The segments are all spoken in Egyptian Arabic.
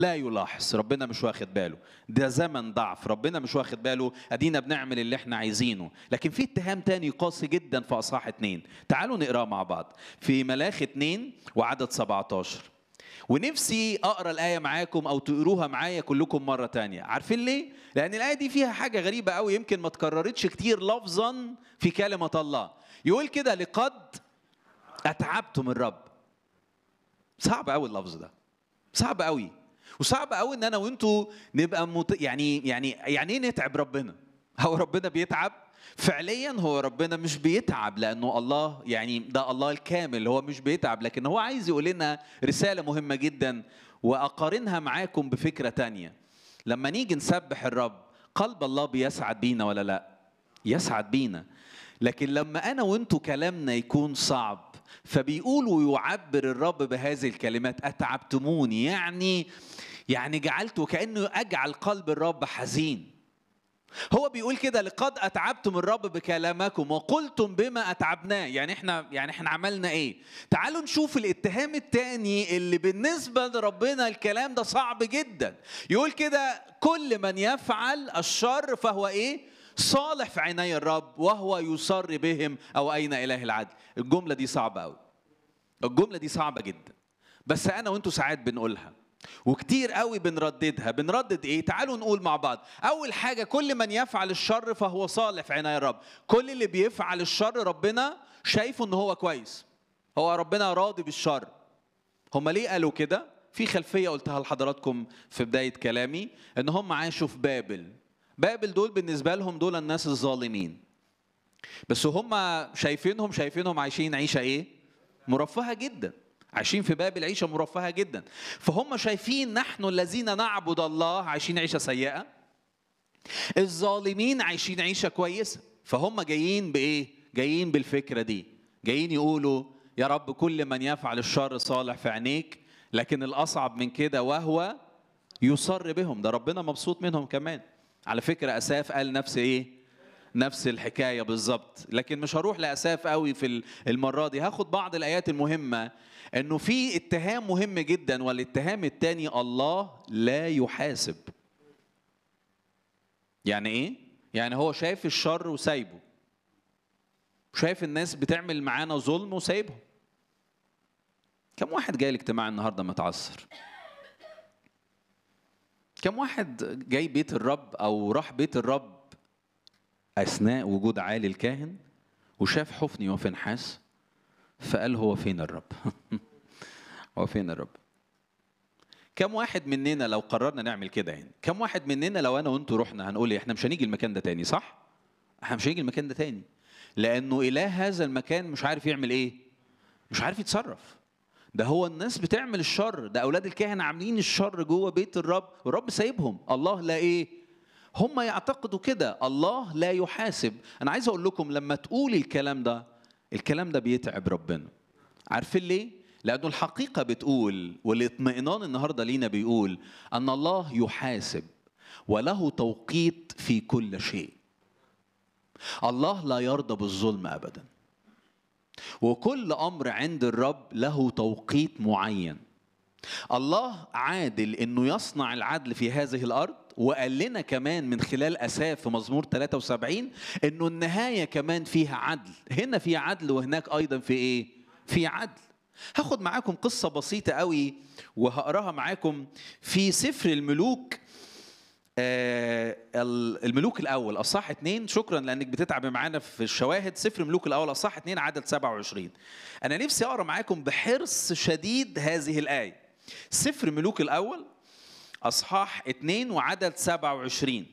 لا يلاحظ ربنا مش واخد باله ده زمن ضعف ربنا مش واخد باله ادينا بنعمل اللي احنا عايزينه لكن في اتهام تاني قاسي جدا في اصحاح اتنين تعالوا نقراه مع بعض في ملاخ اتنين وعدد 17 ونفسي اقرا الايه معاكم او تقروها معايا كلكم مره تانية عارفين ليه لان الايه دي فيها حاجه غريبه قوي يمكن ما اتكررتش كتير لفظا في كلمه الله يقول كده لقد اتعبتم الرب صعب قوي اللفظ ده صعب قوي وصعب قوي ان انا وانتوا نبقى مت... يعني يعني يعني ايه نتعب ربنا هو ربنا بيتعب فعليا هو ربنا مش بيتعب لانه الله يعني ده الله الكامل هو مش بيتعب لكن هو عايز يقول لنا رساله مهمه جدا واقارنها معاكم بفكره تانية لما نيجي نسبح الرب قلب الله بيسعد بينا ولا لا يسعد بينا لكن لما انا وانتوا كلامنا يكون صعب فبيقول ويعبر الرب بهذه الكلمات اتعبتموني يعني يعني جعلت وكانه اجعل قلب الرب حزين هو بيقول كده لقد اتعبتم الرب بكلامكم وقلتم بما اتعبناه يعني احنا يعني احنا عملنا ايه تعالوا نشوف الاتهام الثاني اللي بالنسبه لربنا الكلام ده صعب جدا يقول كده كل من يفعل الشر فهو ايه صالح في عيني الرب وهو يصر بهم او اين اله العدل الجمله دي صعبه قوي الجمله دي صعبه جدا بس انا وانتوا ساعات بنقولها وكتير قوي بنرددها بنردد ايه تعالوا نقول مع بعض اول حاجه كل من يفعل الشر فهو صالح في عيني الرب كل اللي بيفعل الشر ربنا شايفه ان هو كويس هو ربنا راضي بالشر هم ليه قالوا كده في خلفيه قلتها لحضراتكم في بدايه كلامي ان هم عاشوا في بابل بابل دول بالنسبه لهم دول الناس الظالمين بس هم شايفينهم شايفينهم عايشين عيشه ايه مرفهه جدا عايشين في بابل عيشه مرفهه جدا فهم شايفين نحن الذين نعبد الله عايشين عيشه سيئه الظالمين عايشين عيشه كويسه فهم جايين بايه جايين بالفكره دي جايين يقولوا يا رب كل من يفعل الشر صالح في عينيك لكن الاصعب من كده وهو يصر بهم ده ربنا مبسوط منهم كمان على فكره اساف قال نفس ايه نفس الحكايه بالظبط لكن مش هروح لاساف قوي في المره دي هاخد بعض الايات المهمه انه في اتهام مهم جدا والاتهام الثاني الله لا يحاسب يعني ايه يعني هو شايف الشر وسايبه شايف الناس بتعمل معانا ظلم وسايبهم كم واحد جاي الاجتماع النهارده متعثر كم واحد جاي بيت الرب او راح بيت الرب اثناء وجود عالي الكاهن وشاف حفني وفنحاس فقال هو فين الرب هو فين الرب كم واحد مننا لو قررنا نعمل كده يعني كم واحد مننا لو انا وانتوا رحنا هنقول احنا مش هنيجي المكان ده تاني صح احنا مش هنيجي المكان ده تاني لانه اله هذا المكان مش عارف يعمل ايه مش عارف يتصرف ده هو الناس بتعمل الشر ده اولاد الكهنه عاملين الشر جوه بيت الرب والرب سايبهم الله لا ايه هم يعتقدوا كده الله لا يحاسب انا عايز اقول لكم لما تقول الكلام ده الكلام ده بيتعب ربنا عارفين ليه لانه الحقيقه بتقول والاطمئنان النهارده لينا بيقول ان الله يحاسب وله توقيت في كل شيء الله لا يرضى بالظلم ابدا وكل امر عند الرب له توقيت معين الله عادل انه يصنع العدل في هذه الارض وقال لنا كمان من خلال اساف في مزمور 73 انه النهايه كمان فيها عدل هنا في عدل وهناك ايضا في ايه في عدل هاخد معاكم قصه بسيطه قوي وهقراها معاكم في سفر الملوك آه الملوك الاول اصح اتنين شكرا لانك بتتعب معانا في الشواهد سفر الملوك الاول اصح اتنين عدد 27 انا نفسي اقرا معاكم بحرص شديد هذه الايه سفر ملوك الاول اصحاح اتنين وعدد 27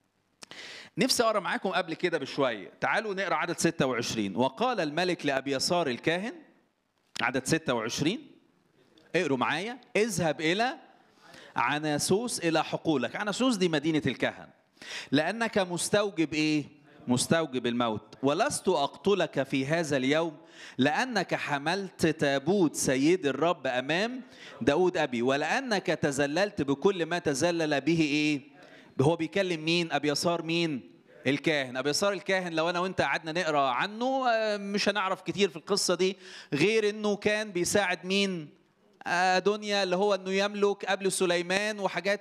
نفسي اقرا معاكم قبل كده بشويه تعالوا نقرا عدد 26 وقال الملك لابيسار الكاهن عدد 26 اقروا معايا اذهب الى عناسوس الى حقولك عناسوس دي مدينه الكهن لانك مستوجب ايه مستوجب الموت ولست اقتلك في هذا اليوم لانك حملت تابوت سيد الرب امام داود ابي ولانك تزللت بكل ما تزلل به ايه هو بيكلم مين ابي يسار مين الكاهن ابي يسار الكاهن لو انا وانت قعدنا نقرا عنه مش هنعرف كتير في القصه دي غير انه كان بيساعد مين آه، دنيا اللي هو انه يملك قبل سليمان وحاجات